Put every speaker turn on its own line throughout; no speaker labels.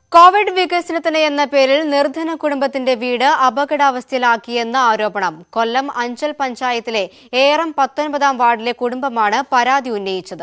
Covid വികസനത്തിന് എന്ന പേരിൽ നിർധന കുടുംബത്തിന്റെ വീട് അപകടാവസ്ഥയിലാക്കിയെന്ന ആരോപണം കൊല്ലം അഞ്ചൽ പഞ്ചായത്തിലെ ഏറം പത്തൊൻപതാം വാർഡിലെ കുടുംബമാണ് പരാതി ഉന്നയിച്ചത്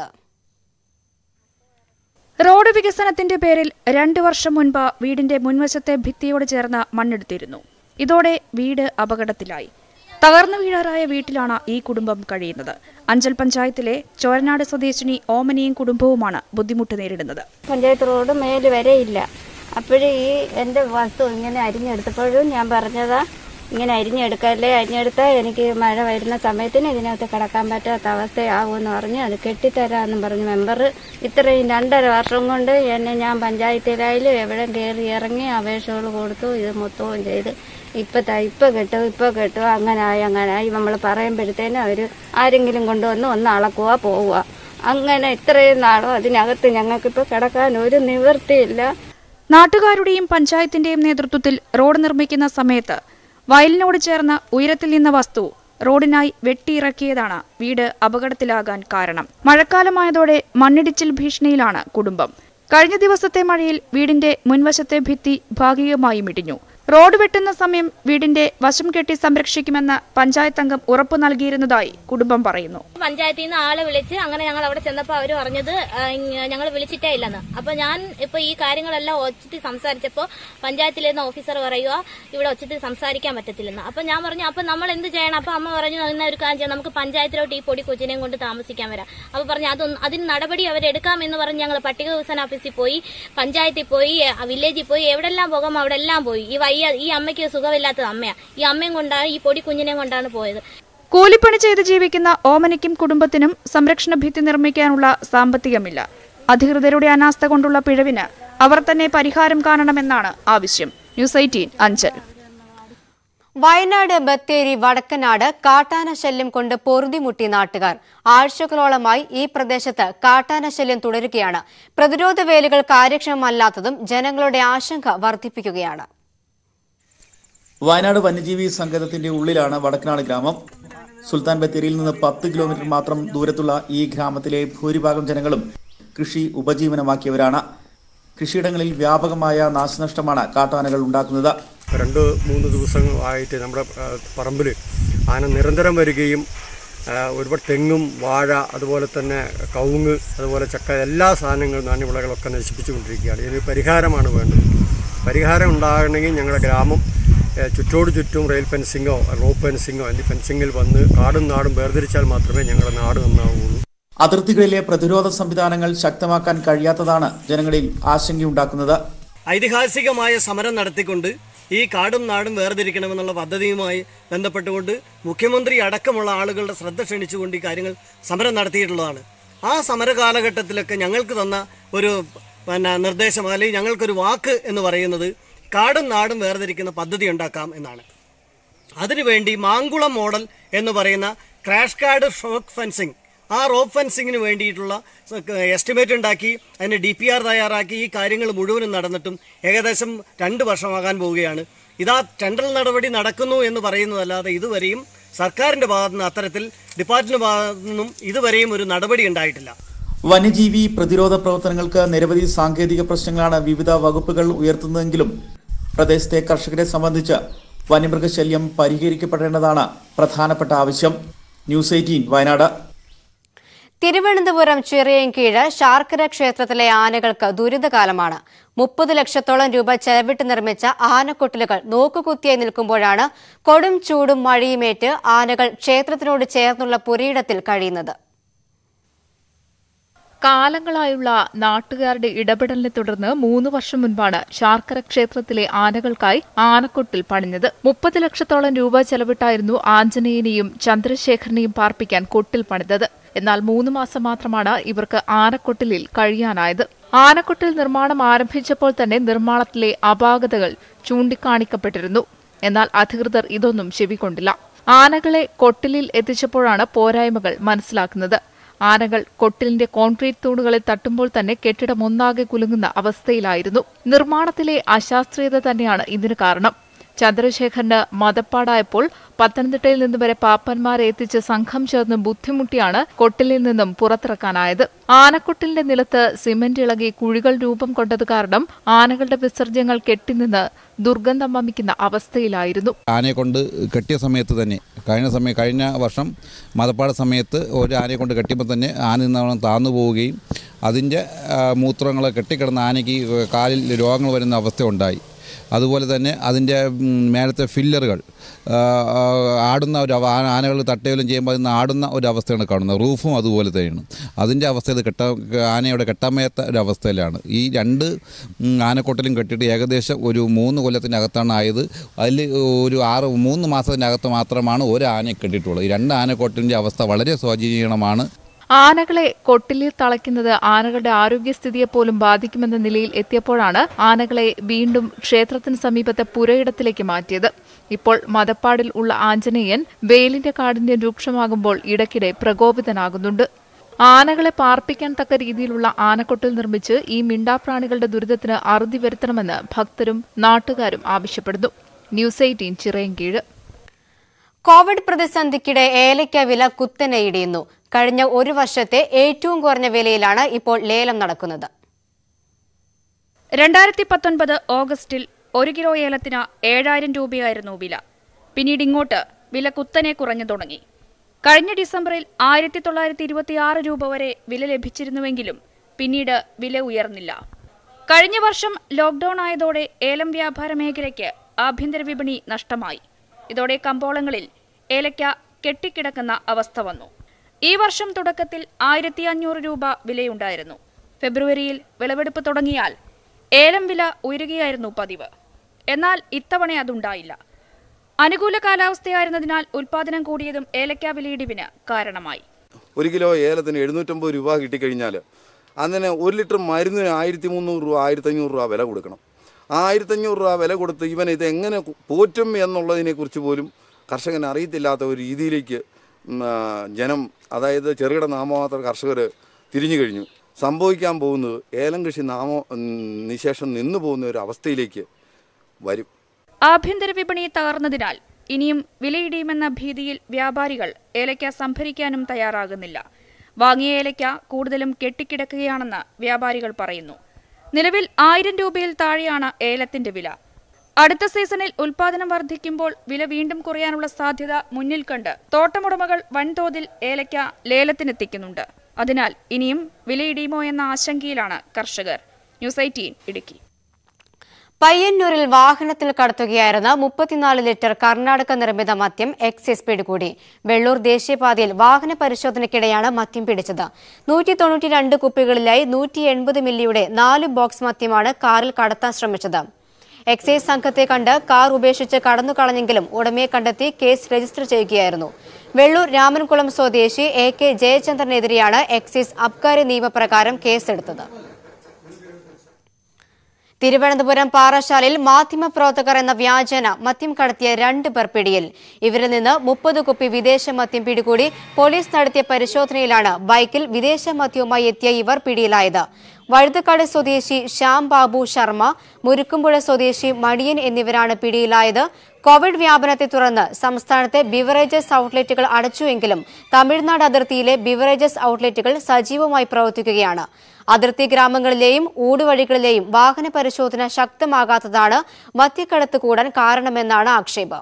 റോഡ് വികസനത്തിന്റെ പേരിൽ രണ്ടു വർഷം മുൻപ് വീടിന്റെ മുൻവശത്തെ ഭിത്തിയോട് ചേർന്ന് മണ്ണെടുത്തിരുന്നു ഇതോടെ വീട് അപകടത്തിലായി തകർന്നു വീഴാറായ വീട്ടിലാണ് ഈ കുടുംബം കഴിയുന്നത് അഞ്ചൽ പഞ്ചായത്തിലെ ചോരനാട് സ്വദേശിനി ഓമനിയും കുടുംബവുമാണ് ബുദ്ധിമുട്ട് നേരിടുന്നത്
പഞ്ചായത്ത് റോഡ് മേല് വരെ ഇല്ല അപ്പോഴും ഈ എൻ്റെ വസ്തു ഇങ്ങനെ അരിഞ്ഞെടുത്തപ്പോഴും ഞാൻ പറഞ്ഞതാ ഇങ്ങനെ അരിഞ്ഞെടുക്കല്ലേ അരിഞ്ഞെടുത്താൽ എനിക്ക് മഴ വരുന്ന സമയത്തിന് ഇതിനകത്ത് കിടക്കാൻ പറ്റാത്ത അവസ്ഥയാകുമെന്ന് പറഞ്ഞ് അത് കെട്ടിത്തരാമെന്നും പറഞ്ഞു മെമ്പർ ഇത്രയും രണ്ടര വർഷം കൊണ്ട് എന്നെ ഞാൻ പഞ്ചായത്തിലായാലും എവിടെ കയറി ഇറങ്ങി അപേക്ഷകൾ കൊടുത്തു ഇത് മൊത്തവും ചെയ്ത് ഇപ്പം ത ഇപ്പം കെട്ടും ഇപ്പം കെട്ടും അങ്ങനായി അങ്ങനായി നമ്മൾ പറയുമ്പോഴത്തേനും അവർ ആരെങ്കിലും കൊണ്ടുവന്ന് ഒന്ന് അളക്കുക പോവുക അങ്ങനെ ഇത്രയും നാളും അതിനകത്ത് ഞങ്ങൾക്കിപ്പോൾ കിടക്കാൻ ഒരു നിവൃത്തിയില്ല
നാട്ടുകാരുടെയും പഞ്ചായത്തിന്റെയും നേതൃത്വത്തിൽ റോഡ് നിർമ്മിക്കുന്ന സമയത്ത് വയലിനോട് ചേർന്ന് ഉയരത്തിൽ നിന്ന വസ്തു റോഡിനായി വെട്ടിയിറക്കിയതാണ് വീട് അപകടത്തിലാകാൻ കാരണം മഴക്കാലമായതോടെ മണ്ണിടിച്ചിൽ ഭീഷണിയിലാണ് കുടുംബം കഴിഞ്ഞ ദിവസത്തെ മഴയിൽ വീടിന്റെ മുൻവശത്തെ ഭിത്തി ഭാഗികമായും ഇടിഞ്ഞു റോഡ് വെട്ടുന്ന സമയം വീടിന്റെ വശം കെട്ടി സംരക്ഷിക്കുമെന്ന് പഞ്ചായത്ത് അംഗം ഉറപ്പു നൽകിയിരുന്നതായി കുടുംബം പറയുന്നു
പഞ്ചായത്തിൽ നിന്ന് ആളെ വിളിച്ച് അങ്ങനെ ഞങ്ങൾ അവിടെ ചെന്നപ്പോൾ അവർ പറഞ്ഞത് ഞങ്ങൾ വിളിച്ചിട്ടേ ഇല്ലെന്ന് അപ്പൊ ഞാൻ ഇപ്പൊ ഈ കാര്യങ്ങളെല്ലാം ഒച്ചത്തിൽ സംസാരിച്ചപ്പോൾ പഞ്ചായത്തിൽ നിന്ന് ഓഫീസർ പറയുക ഇവിടെ ഒച്ചത്തിൽ സംസാരിക്കാൻ പറ്റത്തില്ലെന്ന് അപ്പൊ ഞാൻ പറഞ്ഞു അപ്പൊ നമ്മൾ എന്ത് ചെയ്യണം അപ്പൊ അമ്മ പറഞ്ഞു എന്നാ ഒരു കാര്യം ചെയ്യാം നമുക്ക് പഞ്ചായത്തിലോട്ട് ഈ പൊടി കൊച്ചിനെയും കൊണ്ട് താമസിക്കാൻ വരാം അപ്പൊ പറഞ്ഞു അതൊന്നും അതിന് നടപടി അവരെടുക്കാമെന്ന് പറഞ്ഞ് ഞങ്ങൾ പട്ടിക വികസന ഓഫീസിൽ പോയി പഞ്ചായത്തിൽ പോയി വില്ലേജിൽ പോയി എവിടെല്ലാം പോകാമോ അവിടെ എല്ലാം പോയി ഈ വയ്യ ഈ അമ്മയ്ക്ക് സുഖമില്ലാത്തത് അമ്മയാ ഈ അമ്മയും കൊണ്ടാണ് ഈ പൊടി കുഞ്ഞിനെയും കൊണ്ടാണ് പോയത്
കൂലിപ്പണി ചെയ്ത് ജീവിക്കുന്ന ഓമനയ്ക്കും കുടുംബത്തിനും സംരക്ഷണ ഭിത്തി നിർമ്മിക്കാനുള്ള സാമ്പത്തികമില്ല അധികൃതരുടെ അനാസ്ഥ കൊണ്ടുള്ള പിഴവിന് അവർ തന്നെ പരിഹാരം കാണണമെന്നാണ് ആവശ്യം ന്യൂസ് എയ്റ്റീൻ അഞ്ചൽ
വയനാട് ബത്തേരി വടക്കനാട് കാട്ടാന ശല്യം കൊണ്ട് പൊറുതിമുട്ടി നാട്ടുകാർ ആഴ്ചകളോളമായി ഈ പ്രദേശത്ത് കാട്ടാന ശല്യം തുടരുകയാണ് പ്രതിരോധ വേലികൾ കാര്യക്ഷമമല്ലാത്തതും ജനങ്ങളുടെ ആശങ്ക വർദ്ധിപ്പിക്കുകയാണ്
വയനാട് വന്യജീവി സങ്കേതത്തിന്റെ ഉള്ളിലാണ് വടക്കനാട് ഗ്രാമം സുൽത്താൻ ബത്തേരിയിൽ നിന്ന് പത്ത് കിലോമീറ്റർ മാത്രം ദൂരത്തുള്ള ഈ ഗ്രാമത്തിലെ ഭൂരിഭാഗം ജനങ്ങളും കൃഷി ഉപജീവനമാക്കിയവരാണ് കൃഷിയിടങ്ങളിൽ വ്യാപകമായ നാശനഷ്ടമാണ് കാട്ടാനകൾ ഉണ്ടാക്കുന്നത്
രണ്ട് മൂന്ന് ദിവസമായിട്ട് നമ്മുടെ പറമ്പിൽ ആന നിരന്തരം വരികയും ആ, ഒരുപാട് തെങ്ങും വാഴ അതുപോലെ തന്നെ കവുങ്ങ് അതുപോലെ ചക്ക എല്ലാ സാധനങ്ങളും നാണ്യവിളകളൊക്കെ നശിപ്പിച്ചുകൊണ്ടിരിക്കുകയാണ് ഇതിന് പരിഹാരമാണ് വേണ്ടത് പരിഹാരം ഉണ്ടാകണമെങ്കിൽ ഞങ്ങളുടെ ഗ്രാമം ഏ, ചുറ്റോട് ചുറ്റും റെയിൽ ഫെൻസിങ്ങോ റോപ്പ് ഫെൻസിങ്ങോ എന്നീ ഫെൻസിങ്ങിൽ വന്ന് കാടും നാടും വേർതിരിച്ചാൽ മാത്രമേ ഞങ്ങളുടെ നാട് നന്നാവുകയുള്ളൂ
അതിർത്തികളിലെ പ്രതിരോധ സംവിധാനങ്ങൾ ശക്തമാക്കാൻ കഴിയാത്തതാണ് ജനങ്ങളിൽ ആശങ്കയുണ്ടാക്കുന്നത്
ഐതിഹാസികമായ സമരം നടത്തിക്കൊണ്ട് ഈ കാടും നാടും വേർതിരിക്കണമെന്നുള്ള പദ്ധതിയുമായി ബന്ധപ്പെട്ടുകൊണ്ട് മുഖ്യമന്ത്രി അടക്കമുള്ള ആളുകളുടെ ശ്രദ്ധ ക്ഷണിച്ചുകൊണ്ട് ഈ കാര്യങ്ങൾ സമരം നടത്തിയിട്ടുള്ളതാണ് ആ സമര കാലഘട്ടത്തിലൊക്കെ ഞങ്ങൾക്ക് തന്ന ഒരു പിന്നെ നിർദ്ദേശം അല്ലെങ്കിൽ ഞങ്ങൾക്കൊരു വാക്ക് എന്ന് പറയുന്നത് കാടും നാടും വേർതിരിക്കുന്ന പദ്ധതി ഉണ്ടാക്കാം എന്നാണ് അതിനുവേണ്ടി മാങ്കുളം മോഡൽ എന്ന് പറയുന്ന ക്രാഷ് കാർഡ് ഷോക്ക് ഫെൻസിങ് ആ റോപ്പ് ഫെൻസിങ്ങിന് വേണ്ടിയിട്ടുള്ള എസ്റ്റിമേറ്റ് ഉണ്ടാക്കി അതിന് ഡി പി ആർ തയ്യാറാക്കി ഈ കാര്യങ്ങൾ മുഴുവനും നടന്നിട്ടും ഏകദേശം രണ്ട് വർഷമാകാൻ പോവുകയാണ് ഇതാ ടെൻഡർ നടപടി നടക്കുന്നു എന്ന് പറയുന്നതല്ലാതെ ഇതുവരെയും സർക്കാരിന്റെ ഭാഗത്തു നിന്ന് അത്തരത്തിൽ ഡിപ്പാർട്ട്മെന്റ് ഭാഗത്തു നിന്നും ഇതുവരെയും ഒരു നടപടി ഉണ്ടായിട്ടില്ല
വന്യജീവി പ്രതിരോധ പ്രവർത്തനങ്ങൾക്ക് നിരവധി സാങ്കേതിക പ്രശ്നങ്ങളാണ് വിവിധ വകുപ്പുകൾ ഉയർത്തുന്നതെങ്കിലും പ്രദേശത്തെ കർഷകരെ സംബന്ധിച്ച് വന്യമൃഗശല്യം പരിഹരിക്കപ്പെടേണ്ടതാണ് പ്രധാനപ്പെട്ട ആവശ്യം ന്യൂസ് എയ്റ്റീൻ വയനാട്
തിരുവനന്തപുരം ചിറയൻകീഴ് ശാർക്കര ക്ഷേത്രത്തിലെ ആനകൾക്ക് ദുരിതകാലമാണ് മുപ്പത് ലക്ഷത്തോളം രൂപ ചെലവിട്ട് നിർമ്മിച്ച ആനക്കൊട്ടിലുകൾ നോക്കുകുത്തിയായി നിൽക്കുമ്പോഴാണ് കൊടും ചൂടും മഴയുമേറ്റ് ആനകൾ ക്ഷേത്രത്തിനോട് ചേർന്നുള്ള പുരയിടത്തിൽ കഴിയുന്നത്
കാലങ്ങളായുള്ള നാട്ടുകാരുടെ ഇടപെടലിനെ തുടർന്ന് മൂന്ന് വർഷം മുൻപാണ് ശാർക്കര ക്ഷേത്രത്തിലെ ആനകൾക്കായി ആനക്കൊട്ടിൽ പണിഞ്ഞത് മുപ്പത് ലക്ഷത്തോളം രൂപ ചെലവിട്ടായിരുന്നു ആഞ്ജനേയനെയും ചന്ദ്രശേഖരനെയും പാർപ്പിക്കാൻ കൊട്ടിൽ പണിതത് എന്നാൽ മൂന്ന് മാസം മാത്രമാണ് ഇവർക്ക് ആനക്കൊട്ടിലിൽ കഴിയാനായത് ആനക്കൊട്ടിൽ നിർമ്മാണം ആരംഭിച്ചപ്പോൾ തന്നെ നിർമ്മാണത്തിലെ അപാകതകൾ ചൂണ്ടിക്കാണിക്കപ്പെട്ടിരുന്നു എന്നാൽ അധികൃതർ ഇതൊന്നും ചെവിക്കൊണ്ടില്ല ആനകളെ കൊട്ടിലിൽ എത്തിച്ചപ്പോഴാണ് പോരായ്മകൾ മനസ്സിലാക്കുന്നത് ആനകൾ കൊട്ടിലിന്റെ കോൺക്രീറ്റ് തൂണുകളിൽ തട്ടുമ്പോൾ തന്നെ കെട്ടിടം ഒന്നാകെ കുലുങ്ങുന്ന അവസ്ഥയിലായിരുന്നു നിർമ്മാണത്തിലെ അശാസ്ത്രീയത തന്നെയാണ് ഇതിന് കാരണം ചന്ദ്രശേഖരന് മതപ്പാടായപ്പോൾ പത്തനംതിട്ടയിൽ നിന്ന് വരെ പാപ്പന്മാരെ എത്തിച്ച് സംഘം ചേർന്ന് ബുദ്ധിമുട്ടിയാണ് കൊട്ടിലിൽ നിന്നും പുറത്തിറക്കാനായത് ആനക്കൊട്ടിലിന്റെ നിലത്ത് സിമന്റ് ഇളകി കുഴികൾ രൂപം കൊണ്ടത് കാരണം ആനകളുടെ വിസർജ്യങ്ങൾ കെട്ടിനിന്ന് ദുർഗന്ധം വമിക്കുന്ന അവസ്ഥയിലായിരുന്നു
ആനയെ കൊണ്ട് കെട്ടിയ സമയത്ത് തന്നെ കഴിഞ്ഞ സമയം കഴിഞ്ഞ വർഷം മതപ്പാട് സമയത്ത് ഒരു ആനയെ കൊണ്ട് കെട്ടിയപ്പോൾ തന്നെ ആന നിന്നവണ്ണം താന്നു പോവുകയും അതിൻ്റെ മൂത്രങ്ങൾ കെട്ടിക്കിടന്ന ആനയ്ക്ക് കാലിൽ രോഗങ്ങൾ വരുന്ന അവസ്ഥ ഉണ്ടായി അതുപോലെ തന്നെ അതിൻ്റെ ഉം, മേലത്തെ ഫില്ലറുകൾ ആ, ആ, ആടുന്ന ഒരു അവ- ആന- ആനകൾ തട്ടയിലും ചെയ്യുമ്പോൾ അതിന് ആടുന്ന ഒരു അവസ്ഥയാണ് കാണുന്നത് റൂഫും അതുപോലെ തന്നെയാണ് അതിൻ്റെ അവസ്ഥയിൽ കെട്ട ആനയുടെ കെട്ടാമയത്ത ഒരു അവസ്ഥയിലാണ് ഈ രണ്ട് ഉം, ആനക്കൊട്ടിലും കെട്ടിയിട്ട് ഏകദേശം ഒരു മൂന്ന് കൊല്ലത്തിനകത്താണ് ആയത് അതിൽ ഒരു ആറ് മൂന്ന് മാസത്തിനകത്ത് മാത്രമാണ് ഒരു ആനയെ കെട്ടിയിട്ടുള്ളത് ഈ രണ്ട് ആനക്കൊട്ടിൻ്റെ അവസ്ഥ വളരെ ശോചനീയമാണ്
ആനകളെ കൊട്ടിലിൽ തളയ്ക്കുന്നത് ആനകളുടെ ആരോഗ്യസ്ഥിതിയെ പോലും ബാധിക്കുമെന്ന നിലയിൽ എത്തിയപ്പോഴാണ് ആനകളെ വീണ്ടും ക്ഷേത്രത്തിന് സമീപത്തെ പുരയിടത്തിലേക്ക് മാറ്റിയത് ഇപ്പോൾ മതപ്പാടിൽ ഉള്ള ആഞ്ജനേയൻ വെയിലിന്റെ കാഠിന്യം രൂക്ഷമാകുമ്പോൾ ഇടയ്ക്കിടെ പ്രകോപിതനാകുന്നുണ്ട് ആനകളെ പാർപ്പിക്കാൻ തക്ക രീതിയിലുള്ള ആനക്കൊട്ടിൽ നിർമ്മിച്ച് ഈ മിണ്ടാപ്രാണികളുടെ ദുരിതത്തിന് അറുതി വരുത്തണമെന്ന് ഭക്തരും നാട്ടുകാരും ആവശ്യപ്പെടുന്നു ന്യൂസ് എയ്റ്റീൻ ചിറയൻകീഴ്
കോവിഡ് പ്രതിസന്ധിക്കിടെ ഏലയ്ക്ക വില കുത്തനെ ഇടിയുന്നു കഴിഞ്ഞ ഒരു വർഷത്തെ ഏറ്റവും കുറഞ്ഞ വിലയിലാണ് ഇപ്പോൾ ലേലം നടക്കുന്നത്
രണ്ടായിരത്തി പത്തൊൻപത് ഓഗസ്റ്റിൽ ഒരു കിലോ ഏലത്തിന് ഏഴായിരം രൂപയായിരുന്നു വില പിന്നീട് ഇങ്ങോട്ട് വില കുത്തനെ കുറഞ്ഞു തുടങ്ങി കഴിഞ്ഞ ഡിസംബറിൽ ആയിരത്തി തൊള്ളായിരത്തി ഇരുപത്തിയാറ് രൂപ വരെ വില ലഭിച്ചിരുന്നുവെങ്കിലും പിന്നീട് വില ഉയർന്നില്ല കഴിഞ്ഞ വർഷം ലോക്ഡൌൺ ആയതോടെ ഏലം വ്യാപാര മേഖലയ്ക്ക് ആഭ്യന്തര വിപണി നഷ്ടമായി ഇതോടെ കമ്പോളങ്ങളിൽ ഏലയ്ക്ക കെട്ടിക്കിടക്കുന്ന അവസ്ഥ വന്നു ഈ വർഷം തുടക്കത്തിൽ ആയിരത്തി അഞ്ഞൂറ് രൂപ വിലയുണ്ടായിരുന്നു ഫെബ്രുവരിയിൽ വിളവെടുപ്പ് തുടങ്ങിയാൽ ഏലം വില ഉയരുകയായിരുന്നു പതിവ് എന്നാൽ ഇത്തവണ അതുണ്ടായില്ല അനുകൂല കാലാവസ്ഥയായിരുന്നതിനാൽ ഉൽപാദനം കൂടിയതും ഏലക്ക വിലയിടിവിന് കാരണമായി
ഒരു കിലോ ഏലത്തിന് എഴുന്നൂറ്റമ്പത് രൂപ കിട്ടിക്കഴിഞ്ഞാൽ അങ്ങനെ ഒരു ലിറ്റർ മരുന്നിന് ആയിരത്തി മുന്നൂറ് രൂപ ആയിരത്തി അഞ്ഞൂറ് രൂപ വില കൊടുക്കണം ആ ആയിരത്തഞ്ഞൂറ് രൂപ വില കൊടുത്ത് ഇവൻ ഇത് എങ്ങനെ കു- പോറ്റും എന്നുള്ളതിനെക്കുറിച്ച് പോലും കർഷകൻ അറിയത്തില്ലാത്ത ഒരു രീതിയിലേക്ക് ഉം, ആ, ജനം അതായത് ചെറുകിട നാമമാത്ര കർഷകർ തിരിഞ്ഞു കഴിഞ്ഞു സംഭവിക്കാൻ പോകുന്നത് ഏലം കൃഷി നാമോ ഉം, നിശേഷം നിന്നു പോകുന്ന ഒരു അവസ്ഥയിലേക്ക് വരും
ആഭ്യന്തര വിപണി തകർന്നതിനാൽ ഇനിയും വിലയിടിയുമെന്ന ഭീതിയിൽ വ്യാപാരികൾ ഏലയ്ക്ക സംഭരിക്കാനും തയ്യാറാകുന്നില്ല വാങ്ങിയ ഏലയ്ക്ക കൂടുതലും കെട്ടിക്കിടക്കുകയാണെന്ന് വ്യാപാരികൾ പറയുന്നു നിലവിൽ ആയിരം രൂപയിൽ താഴെയാണ് ഏലത്തിന്റെ വില അടുത്ത സീസണിൽ ഉൽപാദനം വർദ്ധിക്കുമ്പോൾ വില വീണ്ടും കുറയാനുള്ള സാധ്യത മുന്നിൽ കണ്ട് തോട്ടമുടമകൾ വൻതോതിൽ ഏലയ്ക്ക ലേലത്തിനെത്തിക്കുന്നുണ്ട് അതിനാൽ ഇനിയും വിലയിടിയുമോ എന്ന ആശങ്കയിലാണ് കർഷകർ ന്യൂസ് എയ്റ്റീൻ ഇടുക്കി
പയ്യന്നൂരിൽ വാഹനത്തിൽ കടത്തുകയായിരുന്ന മുപ്പത്തിനാല് ലിറ്റർ കർണാടക നിർമ്മിത മദ്യം എക്സൈസ് പിടികൂടി വെള്ളൂർ ദേശീയപാതയിൽ വാഹന പരിശോധനയ്ക്കിടെയാണ് മദ്യം പിടിച്ചത് നൂറ്റി തൊണ്ണൂറ്റിരണ്ട് കുപ്പികളിലായി നൂറ്റി എൺപത് മില്ലിയുടെ നാല് ബോക്സ് മദ്യമാണ് കാറിൽ കടത്താൻ ശ്രമിച്ചത് എക്സൈസ് സംഘത്തെ കണ്ട് കാർ ഉപേക്ഷിച്ച് കടന്നു കളഞ്ഞെങ്കിലും ഉടമയെ കണ്ടെത്തി കേസ് രജിസ്റ്റർ ചെയ്യുകയായിരുന്നു വെള്ളൂർ രാമൻകുളം സ്വദേശി എ കെ ജയചന്ദ്രനെതിരെയാണ് എക്സൈസ് അബ്കാരി നിയമപ്രകാരം കേസെടുത്തത് തിരുവനന്തപുരം പാറശാലയിൽ മാധ്യമപ്രവർത്തകർ എന്ന വ്യാജന മദ്യം കടത്തിയ രണ്ട് പേർ പിടിയിൽ ഇവരിൽ നിന്ന് മുപ്പത് കുപ്പി വിദേശ മദ്യം പിടികൂടി പോലീസ് നടത്തിയ പരിശോധനയിലാണ് ബൈക്കിൽ വിദേശ മദ്യവുമായി എത്തിയ ഇവർ പിടിയിലായത് വഴുതക്കാട് സ്വദേശി ശ്യാം ബാബു ശർമ്മ മുരുക്കുംപുഴ സ്വദേശി മണിയൻ എന്നിവരാണ് പിടിയിലായത് കോവിഡ് വ്യാപനത്തെ തുടർന്ന് സംസ്ഥാനത്തെ ബിവറേജസ് ഔട്ട്ലെറ്റുകൾ അടച്ചുവെങ്കിലും തമിഴ്നാട് അതിർത്തിയിലെ ബിവറേജസ് ഔട്ട്ലെറ്റുകൾ സജീവമായി പ്രവർത്തിക്കുകയാണ് അതിർത്തി ഗ്രാമങ്ങളിലെയും ഊടുവഴികളിലെയും വാഹന പരിശോധന ശക്തമാകാത്തതാണ് മദ്യക്കടത്ത് കൂടാൻ കാരണമെന്നാണ് ആക്ഷേപം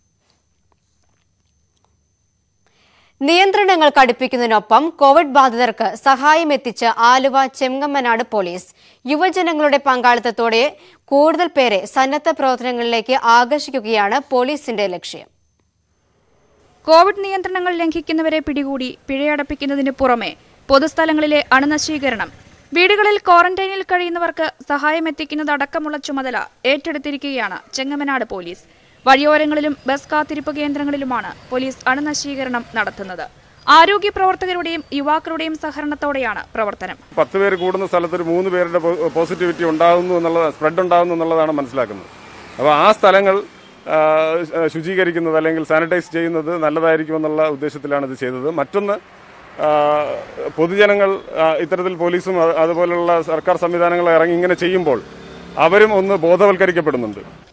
നിയന്ത്രണങ്ങൾ കടുപ്പിക്കുന്നതിനൊപ്പം കോവിഡ് ബാധിതർക്ക് സഹായം എത്തിച്ച് ആലുവ ചെങ്ങമ്മനാട് പോലീസ് യുവജനങ്ങളുടെ പങ്കാളിത്തത്തോടെ കൂടുതൽ പേരെ സന്നദ്ധ പ്രവർത്തനങ്ങളിലേക്ക് ആകർഷിക്കുകയാണ് പോലീസിന്റെ ലക്ഷ്യം
കോവിഡ് നിയന്ത്രണങ്ങൾ ലംഘിക്കുന്നവരെ പിടികൂടി പിഴയടപ്പിക്കുന്നതിന് പുറമെ പൊതുസ്ഥലങ്ങളിലെ അണുനശീകരണം വീടുകളിൽ ക്വാറന്റൈനിൽ കഴിയുന്നവർക്ക് സഹായം എത്തിക്കുന്നതടക്കമുള്ള ചുമതല ഏറ്റെടുത്തിരിക്കുകയാണ് ചെങ്ങമനാട് പോലീസ് വഴിയോരങ്ങളിലും ബസ് കാത്തിരിപ്പ് കേന്ദ്രങ്ങളിലുമാണ് പോലീസ് അണുനശീകരണം നടത്തുന്നത് ആരോഗ്യ പ്രവർത്തകരുടെയും യുവാക്കളുടെയും സഹകരണത്തോടെയാണ് പ്രവർത്തനം
പത്ത് പേര് കൂടുന്ന സ്ഥലത്ത് ഒരു മൂന്ന് പേരുടെ പോ- പോസിറ്റിവിറ്റി ഉണ്ടാകുന്നു എന്നുള്ളത് സ്പ്രെഡ് ഉണ്ടാകുന്നു എന്നുള്ളതാണ് മനസ്സിലാക്കുന്നത് അപ്പോൾ ആ സ്ഥലങ്ങൾ ആ, ശുചീകരിക്കുന്നത് അല്ലെങ്കിൽ സാനിറ്റൈസ് ചെയ്യുന്നത് നല്ലതായിരിക്കുമെന്നുള്ള ഉദ്ദേശത്തിലാണ് ഇത് ചെയ്തത് മറ്റൊന്ന് ആ, പൊതുജനങ്ങൾ ആ, ഇത്തരത്തിൽ പോലീസും അത് അതുപോലുള്ള സർക്കാർ സംവിധാനങ്ങൾ ഇറങ്ങി ഇങ്ങനെ ചെയ്യുമ്പോൾ അവരും ഒന്ന് ബോധവൽക്കരിക്കപ്പെടുന്നുണ്ട്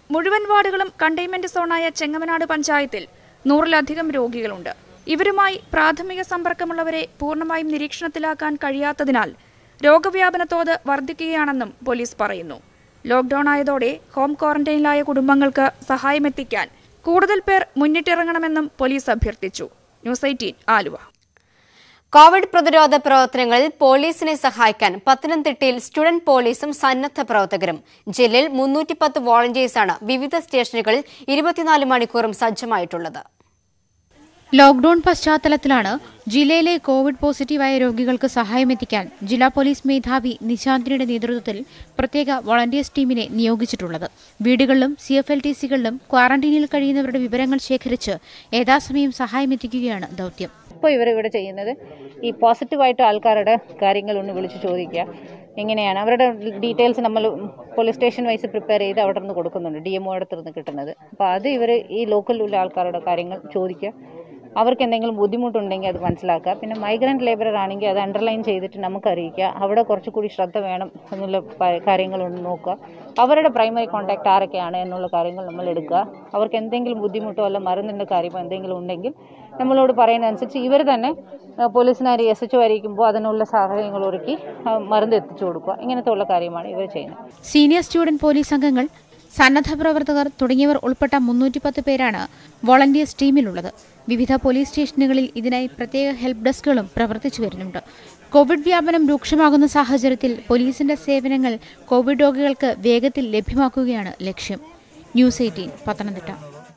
മുഴുവൻ വാർഡുകളും കണ്ടെയ്ൻമെന്റ് സോണായ ചെങ്ങമനാട് പഞ്ചായത്തിൽ നൂറിലധികം രോഗികളുണ്ട് ഇവരുമായി പ്രാഥമിക സമ്പർക്കമുള്ളവരെ പൂർണ്ണമായും നിരീക്ഷണത്തിലാക്കാൻ കഴിയാത്തതിനാൽ രോഗവ്യാപന തോത് വർദ്ധിക്കുകയാണെന്നും പോലീസ് പറയുന്നു ലോക്ഡൌൺ ആയതോടെ ഹോം ക്വാറന്റൈനിലായ കുടുംബങ്ങൾക്ക് സഹായമെത്തിക്കാൻ കൂടുതൽ പേർ മുന്നിട്ടിറങ്ങണമെന്നും പോലീസ് അഭ്യർത്ഥിച്ചു ന്യൂസ് എയ്റ്റീൻ ആലുവ
കോവിഡ് പ്രതിരോധ പ്രവർത്തനങ്ങളിൽ പോലീസിനെ സഹായിക്കാൻ പത്തനംതിട്ടയിൽ സ്റ്റുഡന്റ് പോലീസും സന്നദ്ധ പ്രവർത്തകരും ജില്ലയിൽ മുന്നൂറ്റി പത്ത് വോളണ്ടിയേഴ്സാണ് വിവിധ സ്റ്റേഷനുകളിൽ ഇരുപത്തിനാല് മണിക്കൂറും സജ്ജമായിട്ടുള്ളത്
ലോക്ഡൌൺ പശ്ചാത്തലത്തിലാണ് ജില്ലയിലെ കോവിഡ് പോസിറ്റീവായ രോഗികൾക്ക് സഹായമെത്തിക്കാൻ ജില്ലാ പോലീസ് മേധാവി നിശാന്തിനിയുടെ നേതൃത്വത്തിൽ പ്രത്യേക വോളണ്ടിയേഴ്സ് ടീമിനെ നിയോഗിച്ചിട്ടുള്ളത് വീടുകളിലും സി എഫ് എൽ ടി സികളിലും ക്വാറന്റീനിൽ കഴിയുന്നവരുടെ വിവരങ്ങൾ ശേഖരിച്ച് യഥാസമയം സഹായമെത്തിക്കുകയാണ് ദൗത്യം
ഇപ്പോൾ ഇവരിവിടെ ചെയ്യുന്നത് ഈ പോസിറ്റീവായിട്ട് ആൾക്കാരുടെ കാര്യങ്ങൾ ഒന്ന് വിളിച്ച് ചോദിക്കുക എങ്ങനെയാണ് അവരുടെ ഡീറ്റെയിൽസ് നമ്മൾ പോലീസ് സ്റ്റേഷൻ വൈസ് പ്രിപ്പയർ ചെയ്ത് അവിടെ നിന്ന് കൊടുക്കുന്നുണ്ട് ഡി എം ഒ അടുത്ത് നിന്ന് കിട്ടുന്നത് അപ്പോൾ അത് ഇവർ ഈ ലോക്കലിലുള്ള ആൾക്കാരുടെ കാര്യങ്ങൾ ചോദിക്കുക അവർക്ക് എന്തെങ്കിലും ബുദ്ധിമുട്ടുണ്ടെങ്കിൽ അത് മനസ്സിലാക്കുക പിന്നെ മൈഗ്രൻ്റ് ലേബറർ ആണെങ്കിൽ അത് അണ്ടർലൈൻ ചെയ്തിട്ട് നമുക്ക് അറിയിക്കുക അവിടെ കുറച്ചുകൂടി ശ്രദ്ധ വേണം എന്നുള്ള പ- കാര്യങ്ങളൊന്ന് നോക്കുക അവരുടെ പ്രൈമറി കോൺടാക്ട് ആരൊക്കെയാണ് എന്നുള്ള കാര്യങ്ങൾ നമ്മൾ എടുക്കുക അവർക്ക് എന്തെങ്കിലും ബുദ്ധിമുട്ടോ അല്ല മരുന്നിൻ്റെ കാര്യമോ എന്തെങ്കിലും ഉണ്ടെങ്കിൽ നമ്മളോട് പറയുന്നതനുസരിച്ച് ഇവർ തന്നെ ആ, പോലീസിനെ എസ് എച്ച് അറിയിക്കുമ്പോൾ അതിനുള്ള സാഹചര്യങ്ങൾ ഒരുക്കി ആ, മരുന്ന് എത്തിച്ചു കൊടുക്കുക ഇങ്ങനത്തെ ഉള്ള കാര്യമാണ് ഇവർ ചെയ്യുന്നത്
സീനിയർ സ്റ്റുഡന്റ് പോലീസ് അംഗങ്ങൾ സന്നദ്ധ പ്രവർത്തകർ തുടങ്ങിയവർ ഉൾപ്പെട്ട മുന്നൂറ്റിപ്പത്ത് പേരാണ് വോളണ്ടിയേഴ്സ് ടീമിലുള്ളത് വിവിധ പോലീസ് സ്റ്റേഷനുകളിൽ ഇതിനായി പ്രത്യേക ഹെൽപ്പ് ഡെസ്കുകളും പ്രവർത്തിച്ചു വരുന്നുണ്ട് കോവിഡ് വ്യാപനം രൂക്ഷമാകുന്ന സാഹചര്യത്തിൽ പോലീസിന്റെ സേവനങ്ങൾ കോവിഡ് രോഗികൾക്ക് വേഗത്തിൽ ലഭ്യമാക്കുകയാണ് ലക്ഷ്യം ന്യൂസ് എയ്റ്റീൻ പത്തനംതിട്ട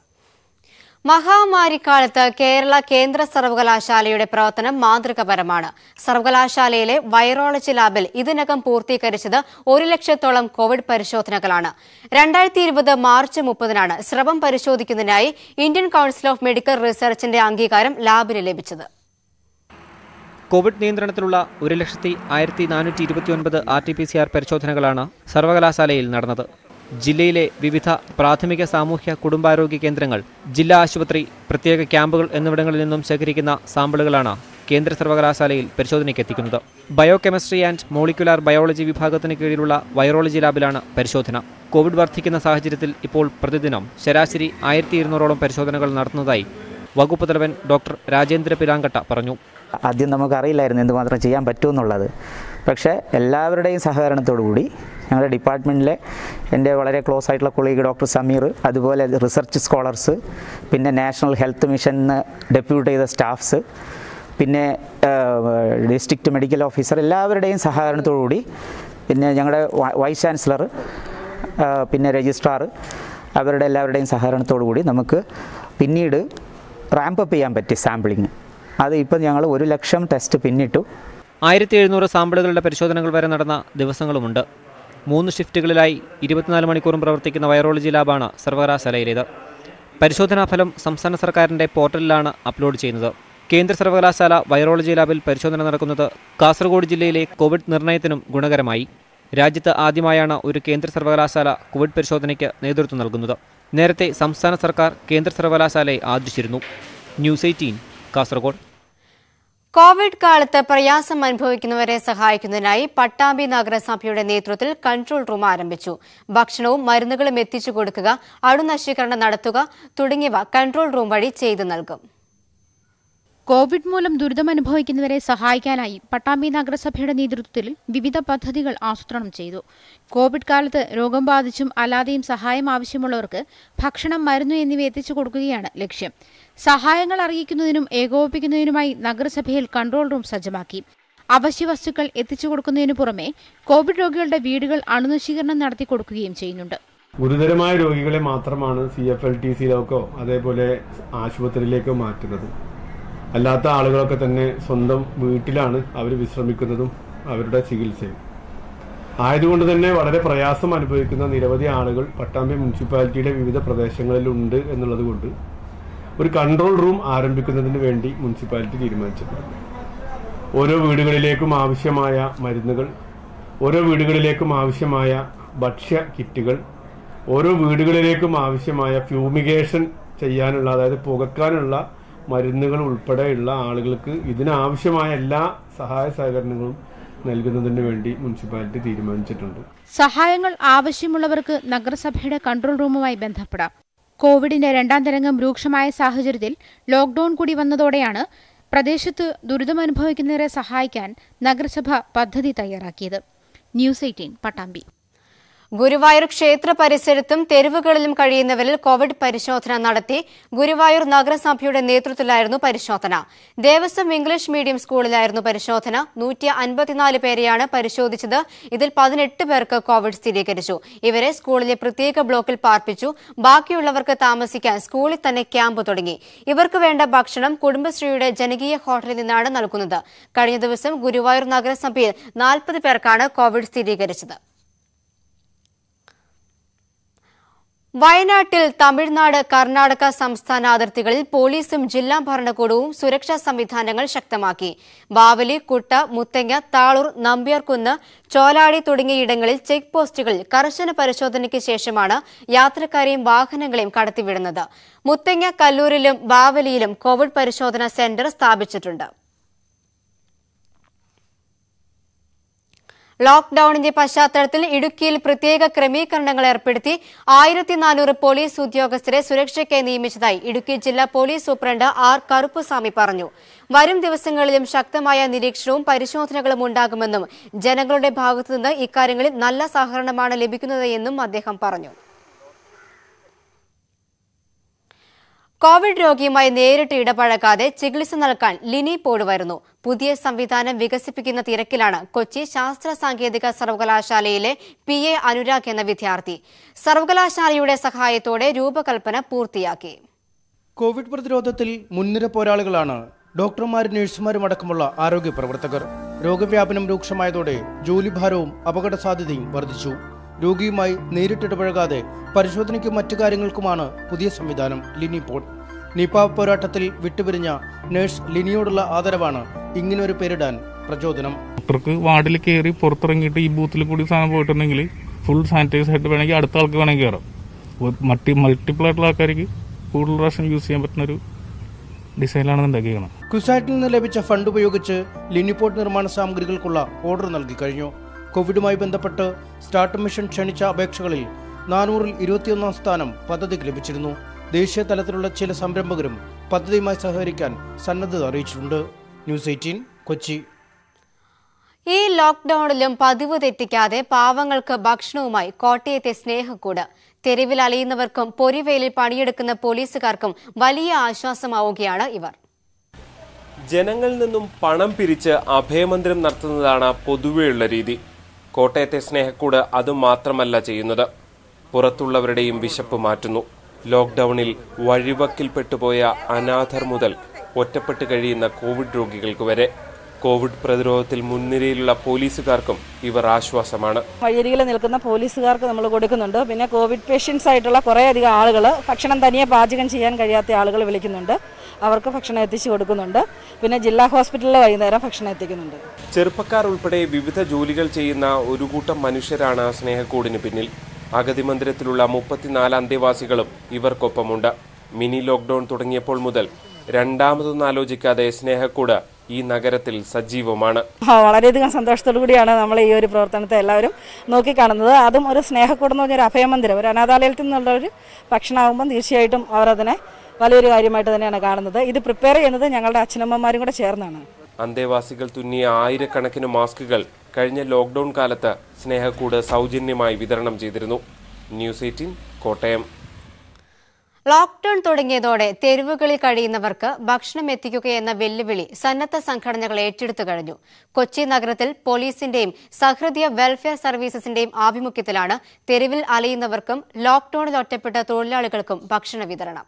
മഹാമാരിക്കാലത്ത് കേരള കേന്ദ്ര സർവകലാശാലയുടെ പ്രവർത്തനം മാതൃകപരമാണ് സർവകലാശാലയിലെ വൈറോളജി ലാബിൽ ഇതിനകം പൂർത്തീകരിച്ചത് ഒരു ലക്ഷത്തോളം കോവിഡ് പരിശോധനകളാണ് രണ്ടായിരത്തി ഇരുപത് മാർച്ച് മുപ്പതിനാണ് സ്രവം പരിശോധിക്കുന്നതിനായി ഇന്ത്യൻ കൌൺസിൽ ഓഫ് മെഡിക്കൽ റിസർച്ചിന്റെ അംഗീകാരം ലാബിന് ലഭിച്ചത്
കോവിഡ് നിയന്ത്രണത്തിലുള്ള ഒരു ലക്ഷത്തി ആയിരത്തി നാനൂറ്റി ഇരുപത്തിയൊൻപത് R T P C R പരിശോധനകളാണ് സർവകലാശാലയിൽ നടന്നത് ജില്ലയിലെ വിവിധ പ്രാഥമിക സാമൂഹ്യ കുടുംബാരോഗ്യ കേന്ദ്രങ്ങൾ ജില്ലാ ആശുപത്രി പ്രത്യേക ക്യാമ്പുകൾ എന്നിവിടങ്ങളിൽ നിന്നും ശേഖരിക്കുന്ന സാമ്പിളുകളാണ് കേന്ദ്ര സർവകലാശാലയിൽ പരിശോധനയ്ക്ക് എത്തിക്കുന്നത് ബയോകെമിസ്ട്രി ആൻഡ് മോളിക്കുലാർ ബയോളജി വിഭാഗത്തിന് കീഴിലുള്ള വൈറോളജി ലാബിലാണ് പരിശോധന കോവിഡ് വർദ്ധിക്കുന്ന സാഹചര്യത്തിൽ ഇപ്പോൾ പ്രതിദിനം ശരാശരി ആയിരത്തി ഇരുന്നൂറോളം പരിശോധനകൾ നടത്തുന്നതായി വകുപ്പ് തലവൻ ഡോക്ടർ രാജേന്ദ്ര പിലാങ്കട്ട പറഞ്ഞു
ആദ്യം നമുക്കറിയില്ലായിരുന്നു എന്തുമാത്രം ചെയ്യാൻ പറ്റുമെന്നുള്ളത് പക്ഷേ എല്ലാവരുടെയും സഹകരണത്തോടു കൂടി ഞങ്ങളുടെ ഡിപ്പാർട്ട്മെൻറ്റിലെ എൻ്റെ വളരെ ക്ലോസ് ആയിട്ടുള്ള കൊളീഗ് ഡോക്ടർ സമീർ അതുപോലെ റിസർച്ച് സ്കോളേഴ്സ് പിന്നെ നാഷണൽ ഹെൽത്ത് മിഷന് ഡെപ്യൂട്ട് ചെയ്ത സ്റ്റാഫ്സ് പിന്നെ ഡിസ്ട്രിക്റ്റ് മെഡിക്കൽ ഓഫീസർ എല്ലാവരുടെയും സഹകരണത്തോടു കൂടി പിന്നെ ഞങ്ങളുടെ വ- വൈസ് ചാൻസലർ പിന്നെ രജിസ്ട്രാർ അവരുടെ എല്ലാവരുടെയും സഹകരണത്തോടു കൂടി നമുക്ക് പിന്നീട് റാമ്പ് അപ്പ് ചെയ്യാൻ പറ്റി സാമ്പിളിങ് അത് ഇപ്പം ഞങ്ങൾ ഒരു ലക്ഷം ടെസ്റ്റ് പിന്നിട്ടു
ആയിരത്തി എഴുന്നൂറ് സാമ്പിളുകളുടെ പരിശോധനകൾ വരെ നടന്ന ദിവസങ്ങളുമുണ്ട് മൂന്ന് ഷിഫ്റ്റുകളിലായി ഇരുപത്തിനാല് മണിക്കൂറും പ്രവർത്തിക്കുന്ന വൈറോളജി ലാബാണ് സർവകലാശാലയിലേത് പരിശോധനാ ഫലം സംസ്ഥാന സർക്കാരിന്റെ പോർട്ടലിലാണ് അപ്ലോഡ് ചെയ്യുന്നത് കേന്ദ്ര സർവകലാശാല വൈറോളജി ലാബിൽ പരിശോധന നടക്കുന്നത് കാസർഗോഡ് ജില്ലയിലെ കോവിഡ് നിർണയത്തിനും ഗുണകരമായി രാജ്യത്ത് ആദ്യമായാണ് ഒരു കേന്ദ്ര സർവകലാശാല കോവിഡ് പരിശോധനയ്ക്ക് നേതൃത്വം നൽകുന്നത് നേരത്തെ സംസ്ഥാന സർക്കാർ കേന്ദ്ര സർവകലാശാലയെ ആദരിച്ചിരുന്നു ന്യൂസ് എയ്റ്റീൻ കാസർഗോഡ്
കോവിഡ് കാലത്ത് പ്രയാസം അനുഭവിക്കുന്നവരെ സഹായിക്കുന്നതിനായി പട്ടാമ്പി നഗരസഭയുടെ നേതൃത്വത്തിൽ കൺട്രോൾ റൂം ആരംഭിച്ചു ഭക്ഷണവും മരുന്നുകളും എത്തിച്ചു കൊടുക്കുക അണുനശീകരണം നടത്തുക തുടങ്ങിയവ കൺട്രോൾ റൂം വഴി ചെയ്തു നൽകും
കോവിഡ് മൂലം ദുരിതമനുഭവിക്കുന്നവരെ സഹായിക്കാനായി പട്ടാമ്പി നഗരസഭയുടെ നേതൃത്വത്തിൽ വിവിധ പദ്ധതികൾ ആസൂത്രണം ചെയ്തു കോവിഡ് കാലത്ത് രോഗം ബാധിച്ചും അല്ലാതെയും സഹായം ആവശ്യമുള്ളവർക്ക് ഭക്ഷണം മരുന്ന് എന്നിവ എത്തിച്ചു കൊടുക്കുകയാണ് ലക്ഷ്യം സഹായങ്ങൾ അറിയിക്കുന്നതിനും ഏകോപിപ്പിക്കുന്നതിനുമായി നഗരസഭയിൽ കൺട്രോൾ റൂം സജ്ജമാക്കി അവശ്യ വസ്തുക്കൾ എത്തിച്ചു കൊടുക്കുന്നതിനു പുറമെ കോവിഡ് രോഗികളുടെ വീടുകൾ അണുനശീകരണം നടത്തി കൊടുക്കുകയും ചെയ്യുന്നുണ്ട്
ഗുരുതരമായ രോഗികളെ മാത്രമാണ് സി എഫ് എൽ ടി സിയിലേക്കോ അതേപോലെ ആശുപത്രിയിലേക്കോ മാറ്റുന്നത് അല്ലാത്ത ആളുകളൊക്കെ തന്നെ സ്വന്തം വീട്ടിലാണ് അവർ വിശ്രമിക്കുന്നതും അവരുടെ ചികിത്സയും ആയതുകൊണ്ട് തന്നെ വളരെ പ്രയാസം അനുഭവിക്കുന്ന നിരവധി ആളുകൾ പട്ടാമ്പി മുനിസിപ്പാലിറ്റിയുടെ വിവിധ പ്രദേശങ്ങളിലുണ്ട് എന്നുള്ളത് കൊണ്ട് ഒരു കൺട്രോൾ റൂം ആരംഭിക്കുന്നതിന് വേണ്ടി മുനിസിപ്പാലിറ്റി തീരുമാനിച്ചിട്ടുണ്ട് ഓരോ വീടുകളിലേക്കും ആവശ്യമായ മരുന്നുകൾ ഓരോ വീടുകളിലേക്കും ആവശ്യമായ ഭക്ഷ്യ കിറ്റുകൾ ഓരോ വീടുകളിലേക്കും ആവശ്യമായ ഫ്യൂമിഗേഷൻ ചെയ്യാനുള്ള അതായത് പുകക്കാനുള്ള മരുന്നുകൾ ഉൾപ്പെടെയുള്ള ആളുകൾക്ക് ഇതിനാവശ്യമായ എല്ലാ സഹായ സഹകരണങ്ങളും നൽകുന്നതിന് വേണ്ടി മുനിസിപ്പാലിറ്റി തീരുമാനിച്ചിട്ടുണ്ട്
സഹായങ്ങൾ ആവശ്യമുള്ളവർക്ക് നഗരസഭയുടെ കൺട്രോൾ റൂമുമായി ബന്ധപ്പെടാം കോവിഡിന്റെ രണ്ടാം തരംഗം രൂക്ഷമായ സാഹചര്യത്തിൽ ലോക്ഡൌൺ കൂടി വന്നതോടെയാണ് പ്രദേശത്ത് ദുരിതമനുഭവിക്കുന്നവരെ സഹായിക്കാൻ നഗരസഭ പദ്ധതി തയ്യാറാക്കിയത് ന്യൂസ് എയ്റ്റീൻ പട്ടാമ്പി
ഗുരുവായൂർ ക്ഷേത്ര പരിസരത്തും തെരുവുകളിലും കഴിയുന്നവരിൽ കോവിഡ് പരിശോധന നടത്തി ഗുരുവായൂർ നഗരസഭയുടെ നേതൃത്വത്തിലായിരുന്നു പരിശോധന ദേവസ്വം ഇംഗ്ലീഷ് മീഡിയം സ്കൂളിലായിരുന്നു പരിശോധന നൂറ്റി അൻപത്തിനാല് പേരെയാണ് പരിശോധിച്ചത് ഇതിൽ പതിനെട്ട് പേർക്ക് കോവിഡ് സ്ഥിരീകരിച്ചു ഇവരെ സ്കൂളിലെ പ്രത്യേക ബ്ലോക്കിൽ പാർപ്പിച്ചു ബാക്കിയുള്ളവർക്ക് താമസിക്കാൻ സ്കൂളിൽ തന്നെ ക്യാമ്പ് തുടങ്ങി ഇവർക്ക് വേണ്ട ഭക്ഷണം കുടുംബശ്രീയുടെ ജനകീയ ഹോട്ടലിൽ നിന്നാണ് നൽകുന്നത് കഴിഞ്ഞ ദിവസം ഗുരുവായൂർ നഗരസഭയിൽ നാൽപ്പത് പേർക്കാണ് കോവിഡ് സ്ഥിരീകരിച്ചത് വയനാട്ടിൽ തമിഴ്നാട് കർണാടക സംസ്ഥാന അതിർത്തികളിൽ പോലീസും ജില്ലാ ഭരണകൂടവും സുരക്ഷാ സംവിധാനങ്ങൾ ശക്തമാക്കി ബാവലി കുട്ട മുത്തങ്ങ താളൂർ നമ്പ്യാർകുന്ന് ചോലാടി തുടങ്ങിയയിടങ്ങളിൽ ചെക്ക് പോസ്റ്റുകളിൽ കർശന പരിശോധനയ്ക്ക് ശേഷമാണ് യാത്രക്കാരെയും വാഹനങ്ങളെയും കടത്തിവിടുന്നത് മുത്തങ്ങ കല്ലൂരിലും ബാവലിയിലും കോവിഡ് പരിശോധനാ സെന്റർ സ്ഥാപിച്ചിട്ടുണ്ട് ലോക്ഡൌണിന്റെ പശ്ചാത്തലത്തിൽ ഇടുക്കിയിൽ പ്രത്യേക ക്രമീകരണങ്ങൾ ഏർപ്പെടുത്തി ആയിരത്തി നാനൂറ് പോലീസ് ഉദ്യോഗസ്ഥരെ സുരക്ഷയ്ക്കായി നിയമിച്ചതായി ഇടുക്കി ജില്ലാ പോലീസ് സൂപ്രണ്ട് ആർ കറുപ്പുസ്വാമി പറഞ്ഞു വരും ദിവസങ്ങളിലും ശക്തമായ നിരീക്ഷണവും പരിശോധനകളും ഉണ്ടാകുമെന്നും ജനങ്ങളുടെ ഭാഗത്തുനിന്ന് ഇക്കാര്യങ്ങളിൽ നല്ല സഹകരണമാണ് ലഭിക്കുന്നത് എന്നും അദ്ദേഹം പറഞ്ഞു കോവിഡ് രോഗിയുമായി നേരിട്ട് ഇടപഴകാതെ ചികിത്സ നൽകാൻ ലിനി പോഡ് വരുന്നു പുതിയ സംവിധാനം വികസിപ്പിക്കുന്ന തിരക്കിലാണ് കൊച്ചി ശാസ്ത്ര സാങ്കേതിക സർവകലാശാലയിലെ പി എ അനുരാഗ് എന്ന വിദ്യാർത്ഥി സർവകലാശാലയുടെ സഹായത്തോടെ രൂപകൽപ്പന പൂർത്തിയാക്കി
കോവിഡ് പ്രതിരോധത്തിൽ മുൻനിര പോരാളികളാണ് ഡോക്ടർമാരും നഴ്സുമാരും അടക്കമുള്ള ആരോഗ്യ പ്രവർത്തകർ രോഗവ്യാപനം രൂക്ഷമായതോടെ ജോലിഭാരവും അപകട സാധ്യതയും വർദ്ധിച്ചു രോഗിയുമായി നേരിട്ടിടപഴകാതെ പരിശോധനയ്ക്കും മറ്റു കാര്യങ്ങൾക്കുമാണ് പുതിയ സംവിധാനം ലിനിപോഡ് നിപ പോരാട്ടത്തിൽ വിട്ടുപിരിഞ്ഞ നഴ്സ് ലിനിയോടുള്ള ആദരവാണ് ഇങ്ങനൊരു പേരിടാൻ പ്രചോദനം
ഡോക്ടർക്ക് വാർഡിൽ കയറി പുറത്തിറങ്ങിയിട്ട് ഈ ബൂത്തിൽ കൂടി സാധനം പോയിട്ടുണ്ടെങ്കിൽ ഫുൾ സാനിറ്റൈസ് ആയിട്ട് വേണമെങ്കിൽ അടുത്ത ആൾക്ക് വേണമെങ്കിൽ കയറാം മൾട്ടി മൾട്ടിപ്പിൾ ആയിട്ടുള്ള ആൾക്കാർക്ക് കൂടുതൽ പ്രാവശ്യം യൂസ് ചെയ്യാൻ പറ്റുന്ന ഒരു ഡിസൈനിലാണ് ഉണ്ടാക്കിയത്
കുസാറ്റിൽ നിന്ന് ലഭിച്ച ഫണ്ട് ഉപയോഗിച്ച് ലിനിപോർട്ട് നിർമ്മാണ സാമഗ്രികൾക്കുള്ള ഓർഡർ നൽകി കഴിഞ്ഞു കോവിഡുമായി ബന്ധപ്പെട്ട് സ്റ്റാർട്ട് മിഷൻ ക്ഷണിച്ച അപേക്ഷകളിൽ നാനൂറിൽ ഇരുപത്തിയൊന്നാം സ്ഥാനം പദ്ധതിക്ക് ലഭിച്ചിരുന്നു ദേശീയ തലത്തിലുള്ള ചില സംരംഭകരും പദ്ധതിയുമായി സഹകരിക്കാൻ സന്നദ്ധത അറിയിച്ചിട്ടുണ്ട് ന്യൂസ് എയ്റ്റീൻ കൊച്ചി
ഈ ലോക്ഡൌണിലും പതിവ് തെറ്റിക്കാതെ പാവങ്ങൾക്ക് ഭക്ഷണവുമായി കോട്ടയത്തെ സ്നേഹക്കൂട് തെരുവിൽ അലയുന്നവർക്കും പൊരിവെയിലിൽ പണിയെടുക്കുന്ന പോലീസുകാർക്കും വലിയ ആശ്വാസമാവുകയാണ് ഇവർ
ജനങ്ങളിൽ നിന്നും പണം പിരിച്ച് അഭയമന്ദിരം നടത്തുന്നതാണ് പൊതുവെയുള്ള രീതി കോട്ടയത്തെ സ്നേഹക്കൂട് അതുമാത്രമല്ല ചെയ്യുന്നത് പുറത്തുള്ളവരുടെയും വിശപ്പ് മാറ്റുന്നു ലോക്ക്ഡൌണിൽ വഴിവക്കിൽപ്പെട്ടുപോയ അനാഥർ മുതൽ ഒറ്റപ്പെട്ട് കഴിയുന്ന കോവിഡ് രോഗികൾക്ക് വരെ കോവിഡ് പ്രതിരോധത്തിൽ മുൻനിരയിലുള്ള പോലീസുകാർക്കും ഇവർ ആശ്വാസമാണ്
വഴിയരികിൽ നിൽക്കുന്ന പോലീസുകാർക്ക് നമ്മൾ കൊടുക്കുന്നുണ്ട് പിന്നെ കോവിഡ് പേഷ്യൻസ് ആയിട്ടുള്ള കുറേ അധികം ആളുകൾ ഭക്ഷണം തനിയെ പാചകം ചെയ്യാൻ കഴിയാത്ത ആളുകൾ വിളിക്കുന്നുണ്ട് അവർക്ക് ഭക്ഷണം എത്തിച്ചു കൊടുക്കുന്നുണ്ട് പിന്നെ ജില്ലാ ഹോസ്പിറ്റലിൽ വൈകുന്നേരം ഭക്ഷണം എത്തിക്കുന്നുണ്ട്
ചെറുപ്പക്കാർ ഉൾപ്പെടെ വിവിധ ജോലികൾ ചെയ്യുന്ന ഒരു കൂട്ടം മനുഷ്യരാണ് സ്നേഹക്കൂടിന് പിന്നിൽ അഗതി മന്ദിരത്തിലുള്ള മുപ്പത്തിനാല് അന്തേവാസികളും ഇവർക്കൊപ്പമുണ്ട് മിനി ലോക്ക്ഡൌൺ തുടങ്ങിയപ്പോൾ മുതൽ രണ്ടാമതൊന്നും ആലോചിക്കാതെ സ്നേഹക്കൂട് ഈ നഗരത്തിൽ സജീവമാണ്
ആ, വളരെയധികം സന്തോഷത്തോടു കൂടിയാണ് നമ്മൾ ഈ ഒരു പ്രവർത്തനത്തെ എല്ലാവരും നോക്കിക്കാണുന്നത് അതും ഒരു സ്നേഹക്കൂടെന്ന് പറഞ്ഞൊരു അഭയമന്ദിരം ഒരു അനാഥാലയത്തിൽ നിന്നുള്ള ഒരു ഭക്ഷണമാകുമ്പം തീർച്ചയായിട്ടും അവർ അതിനെ വലിയൊരു കാര്യമായിട്ട് തന്നെയാണ് കാണുന്നത് ഇത് പ്രിപ്പയർ ചെയ്യുന്നത് ഞങ്ങളുടെ അച്ഛനമ്മമാരും കൂടെ ചേർന്നാണ്
അന്തേവാസികൾ തുന്നിയ ആയിരക്കണക്കിന് മാസ്കുകൾ കഴിഞ്ഞ ലോക്ക്ഡൌൺ കാലത്ത് സ്നേഹക്കൂട് സൗജന്യമായി വിതരണം ചെയ്തിരുന്നു ന്യൂസ് എയ്റ്റീൻ കോട്ടയം
ലോക്ഡൌൺ തുടങ്ങിയതോടെ തെരുവുകളിൽ കഴിയുന്നവർക്ക് ഭക്ഷണം എത്തിക്കുകയെന്ന വെല്ലുവിളി സന്നദ്ധ സംഘടനകൾ ഏറ്റെടുത്തു കഴിഞ്ഞു കൊച്ചി നഗരത്തിൽ പോലീസിന്റെയും സഹൃദയ വെൽഫെയർ സർവീസസിന്റെയും ആഭിമുഖ്യത്തിലാണ് തെരുവിൽ അലയുന്നവർക്കും ലോക്ഡൌണിൽ ഒറ്റപ്പെട്ട തൊഴിലാളികൾക്കും ഭക്ഷണ വിതരണം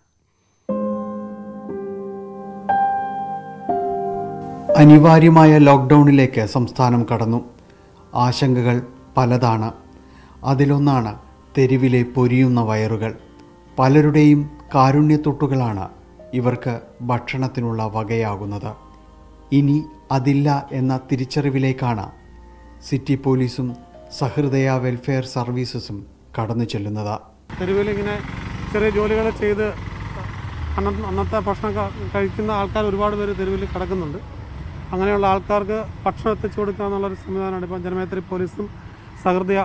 അനിവാര്യമായ ലോക്ക്ഡൗണിലേക്ക് സംസ്ഥാനം കടന്നു ആശങ്കകൾ പലതാണ് അതിലൊന്നാണ് തെരുവിലെ പൊരിയുന്ന വയറുകൾ പലരുടെയും കാരുണ്യത്തൊട്ടുകളാണ് ഇവർക്ക് ഭക്ഷണത്തിനുള്ള വകയാകുന്നത് ഇനി അതില്ല എന്ന തിരിച്ചറിവിലേക്കാണ് സിറ്റി പോലീസും സഹൃദയ വെൽഫെയർ സർവീസസും കടന്നു ചെല്ലുന്നത്
തെരുവിൽ ഇങ്ങനെ ചെറിയ ജോലികൾ ചെയ്ത് അന്ന അന്നത്തെ ഭക്ഷണം ക- കഴിക്കുന്ന ആൾക്കാർ ഒരുപാട് പേര് തെരുവിൽ കിടക്കുന്നുണ്ട് അങ്ങനെയുള്ള ആൾക്കാർക്ക് ഭക്ഷണം എത്തിച്ചു കൊടുക്കുക എന്നുള്ളൊരു സംവിധാനമാണ് ഇപ്പം ജനമേത്രി പോലീസും സഹൃദയ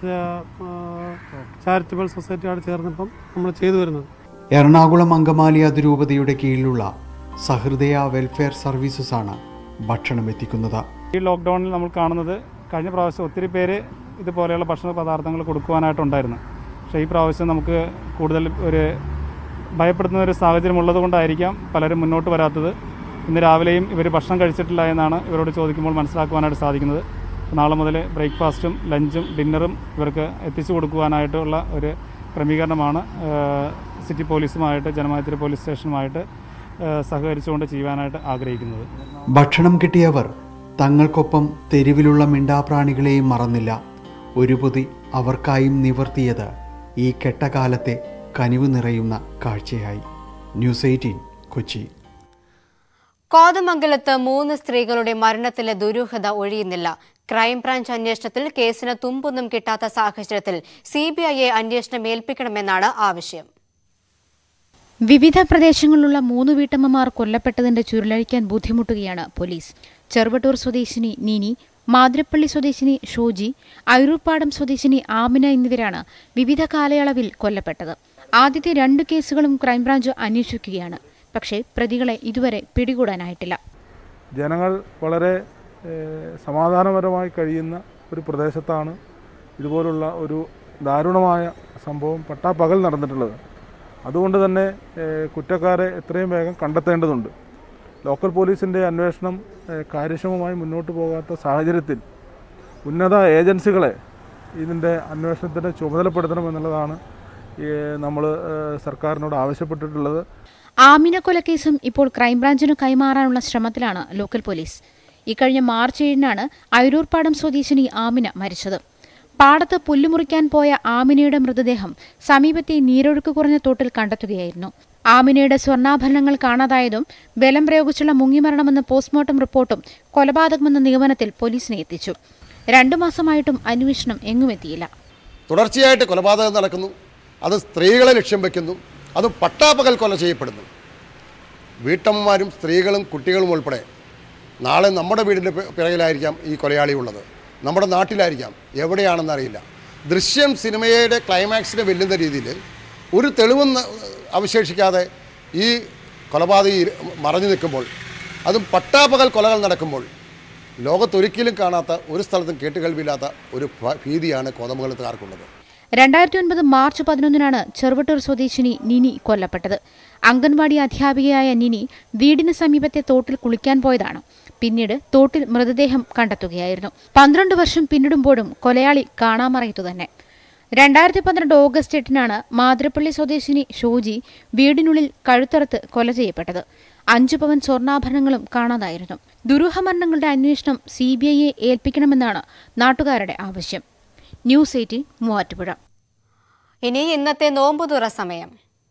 ചാരിറ്റബിൾ സൊസൈറ്റിയോട് ചേർന്നിപ്പം നമ്മൾ ചെയ്തു വരുന്നത്
എറണാകുളം അങ്കമാലി അതിരൂപതയുടെ കീഴിലുള്ള സഹൃദയ വെൽഫെയർ സർവീസസ് ആണ് ഭക്ഷണം എത്തിക്കുന്നത്
ഈ ലോക്ക്ഡൗണിൽ നമ്മൾ കാണുന്നത് കഴിഞ്ഞ പ്രാവശ്യം ഒത്തിരി പേര് ഇതുപോലെയുള്ള ഭക്ഷണ പദാർത്ഥങ്ങൾ കൊടുക്കുവാനായിട്ടുണ്ടായിരുന്നു പക്ഷേ ഈ പ്രാവശ്യം നമുക്ക് കൂടുതൽ ഒരു ഭയപ്പെടുത്തുന്ന ഒരു സാഹചര്യം ഉള്ളത് കൊണ്ടായിരിക്കാം പലരും മുന്നോട്ട് വരാത്തത് ഇന്ന് രാവിലെയും ഇവർ ഭക്ഷണം കഴിച്ചിട്ടില്ല എന്നാണ് ഇവരോട് ചോദിക്കുമ്പോൾ മനസ്സിലാക്കുവാനായിട്ട് സാധിക്കുന്നത് നാളെ മുതൽ ബ്രേക്ക്ഫാസ്റ്റും ലഞ്ചും ഡിന്നറും ഇവർക്ക് എത്തിച്ചു കൊടുക്കുവാനായിട്ടുള്ള ഒരു ക്രമീകരണമാണ് ഏഹ്, സിറ്റി പോലീസുമായിട്ട് ജനമാതിരി പോലീസ് സ്റ്റേഷനുമായിട്ട് ഏഹ്, സഹകരിച്ചുകൊണ്ട് ചെയ്യുവാനായിട്ട് ആഗ്രഹിക്കുന്നത്
ഭക്ഷണം കിട്ടിയവർ തങ്ങൾക്കൊപ്പം തെരുവിലുള്ള മിണ്ടാപ്രാണികളെയും മറന്നില്ല ഒരു പൊതി അവർക്കായും നിവർത്തിയത് ഈ കെട്ടകാലത്തെ കനിവ് നിറയുന്ന കാഴ്ചയായി ന്യൂസ് എയ്റ്റീൻ കൊച്ചി
കോതമംഗലത്ത് മൂന്ന് സ്ത്രീകളുടെ മരണത്തിലെ ദുരൂഹത ഒഴിയുന്നില്ല ക്രൈംബ്രാഞ്ച് അന്വേഷണത്തിൽ കേസിന് തുമ്പൊന്നും കിട്ടാത്ത സാഹചര്യത്തിൽ സിബിഐയെ അന്വേഷണം ഏൽപ്പിക്കണമെന്നാണ് ആവശ്യം
വിവിധ പ്രദേശങ്ങളിലുള്ള മൂന്ന് വീട്ടമ്മമാർ കൊല്ലപ്പെട്ടതിന്റെ ചുരുളഴിക്കാൻ ബുദ്ധിമുട്ടുകയാണ് പോലീസ് ചെറുവട്ടൂർ സ്വദേശിനി നീനി മാതിരപ്പള്ളി സ്വദേശിനി ഷോജി അയൂർപ്പാടം സ്വദേശിനി ആമിന എന്നിവരാണ് വിവിധ കാലയളവിൽ കൊല്ലപ്പെട്ടത് ആദ്യത്തെ രണ്ട് കേസുകളും ക്രൈംബ്രാഞ്ച് അന്വേഷിക്കുകയാണ് പക്ഷേ പ്രതികളെ ഇതുവരെ പിടികൂടാനായിട്ടില്ല
ജനങ്ങൾ വളരെ ഏഹ്, സമാധാനപരമായി കഴിയുന്ന ഒരു പ്രദേശത്താണ് ഇതുപോലുള്ള ഒരു ദാരുണമായ സംഭവം പട്ടാപ്പകൽ നടന്നിട്ടുള്ളത് അതുകൊണ്ട് തന്നെ ഏഹ്, കുറ്റക്കാരെ എത്രയും വേഗം കണ്ടെത്തേണ്ടതുണ്ട് ലോക്കൽ പോലീസിൻ്റെ അന്വേഷണം ഏഹ്, കാര്യക്ഷമമായി മുന്നോട്ട് പോകാത്ത സാഹചര്യത്തിൽ ഉന്നത ഏജൻസികളെ ഇതിൻ്റെ അന്വേഷണത്തിന് ചുമതലപ്പെടുത്തണമെന്നുള്ളതാണ് നമ്മൾ സർക്കാരിനോട് ആവശ്യപ്പെട്ടിട്ടുള്ളത്
ആമിന കൊലക്കേസും ഇപ്പോൾ ക്രൈംബ്രാഞ്ചിന് കൈമാറാനുള്ള ശ്രമത്തിലാണ് ലോക്കൽ പോലീസ് ഇക്കഴിഞ്ഞ മാർച്ച് ഏഴിനാണ് അയരൂർപ്പാടം സ്വദേശിനി ആമിന മരിച്ചത് പാടത്ത് പുല്ലുമുറിക്കാൻ പോയ ആമിനയുടെ മൃതദേഹം സമീപത്തെ നീരൊഴുക്ക് കുറഞ്ഞ തോട്ടിൽ കണ്ടെത്തുകയായിരുന്നു ആമിനയുടെ സ്വർണ്ണാഭരണങ്ങൾ കാണാതായതും ബലം പ്രയോഗിച്ചുള്ള മുങ്ങിമരണമെന്ന പോസ്റ്റ്മോർട്ടം റിപ്പോർട്ടും കൊലപാതകമെന്ന നിഗമനത്തിൽ പോലീസിനെ എത്തിച്ചു രണ്ടു മാസമായിട്ടും അന്വേഷണം എങ്ങുമെത്തിയില്ല
തുടർച്ചയായിട്ട് കൊലപാതകം നടക്കുന്നു അത് സ്ത്രീകളെ ലക്ഷ്യം വയ്ക്കുന്നു അത് പട്ടാപ്പകൽ കൊല ചെയ്യപ്പെടുന്നു വീട്ടമ്മമാരും സ്ത്രീകളും കുട്ടികളും ഉൾപ്പെടെ നാളെ നമ്മുടെ വീടിൻ്റെ പി- പിറകിലായിരിക്കാം ഈ കൊലയാളി ഉള്ളത് നമ്മുടെ നാട്ടിലായിരിക്കാം എവിടെയാണെന്നറിയില്ല ദൃശ്യം സിനിമയുടെ ക്ലൈമാക്സിനെ വെല്ലുന്ന രീതിയിൽ ഒരു തെളിവും ന- അവശേഷിക്കാതെ ഈ കൊലപാതകി ഇര- മറഞ്ഞു നിൽക്കുമ്പോൾ അതും പട്ടാപ്പകൽ കൊലകൾ നടക്കുമ്പോൾ ലോകത്തൊരിക്കലും കാണാത്ത ഒരു സ്ഥലത്തും കേട്ടുകേൾവിയില്ലാത്ത ഒരു ഭ- ഭീതിയാണ് കോതമംഗലത്തുകാർക്കുള്ളത്
രണ്ടായിരത്തി ഒൻപത് മാർച്ച് പതിനൊന്നിനാണ് ചെറുവട്ടൂർ സ്വദേശിനി നിനി കൊല്ലപ്പെട്ടത് അംഗൻവാടി അധ്യാപികയായ നിനി വീടിന് സമീപത്തെ തോട്ടിൽ കുളിക്കാൻ പോയതാണ് പിന്നീട് തോട്ടിൽ മൃതദേഹം കണ്ടെത്തുകയായിരുന്നു പന്ത്രണ്ട് വർഷം പിന്നിടുമ്പോഴും കൊലയാളി കാണാമറയത്തു തന്നെ രണ്ടായിരത്തി പന്ത്രണ്ട് ഓഗസ്റ്റ് എട്ടിനാണ് മാതിരപ്പള്ളി സ്വദേശിനി ഷോജി വീടിനുള്ളിൽ കഴുത്തറുത്ത് കൊല ചെയ്യപ്പെട്ടത് അഞ്ചു പവൻ സ്വർണ്ണാഭരണങ്ങളും കാണാതായിരുന്നു ദുരൂഹമരണങ്ങളുടെ അന്വേഷണം സി ബി ഐയെ ഏൽപ്പിക്കണമെന്നാണ് നാട്ടുകാരുടെ ആവശ്യം ന്യൂസ് എയ്റ്റീൻ മൂവാറ്റുപുഴ
ഇനി ഇന്നത്തെ നോമ്പുതുറ സമയം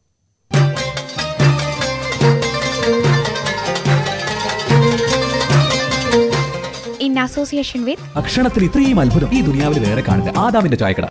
ഇൻ അസോസിയേഷൻ വിത്ത്
ഭക്ഷണത്തിൽ ഇത്രയും അത്ഭുതം ഈ ദുനിയാവിൽ വേറെ കാണില്ല ആദാമിന്റെ ചായക്കട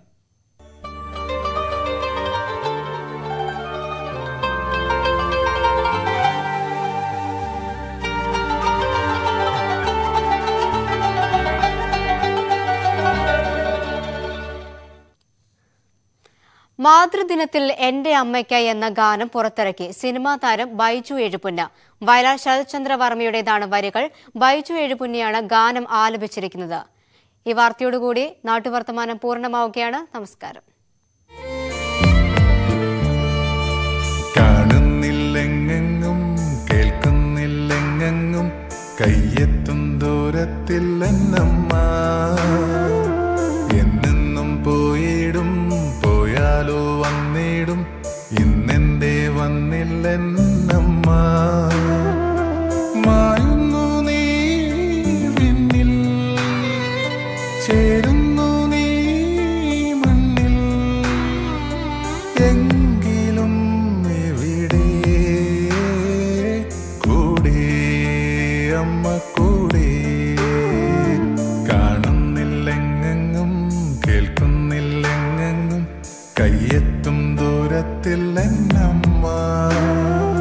മാതൃദിനത്തിൽ എന്റെ അമ്മയ്ക്കായി എന്ന ഗാനം പുറത്തിറക്കി സിനിമാ താരം ബൈജു എഴുപുന്ന വയലാർ ശരത്ചന്ദ്ര വർമ്മയുടേതാണ് വരികൾ ബൈജു എഴുപുന്നയാണ് ഗാനം ആലപിച്ചിരിക്കുന്നത് ഈ വാർത്തയോടുകൂടി നാട്ടുവർത്തമാനം പൂർണ്ണമാവുകയാണ് നമസ്കാരം
കാണുന്നില്ലെങ്ങും കേൾക്കുന്നില്ലെങ്ങും കയ്യെത്തും ദൂരത്തിൽ എന്നമ്മ എന്നെന്നും പോയിടും പോയാലോ വന്നിടും ഇന്നെന്തേ വന്നില്ലെന്നമ്മ മായുന്നു നീ വിണ്ണിൽ ചേരുന്നു നീ മണ്ണിൽ എങ്കിലും എവിടെ കൂടെ അമ്മ കൂടെ കാണുന്നില്ലെങ്ങും കേൾക്കുന്നില്ലെങ്ങും കയ്യെത്തും ദൂരത്തിൽ എന്നമ്മ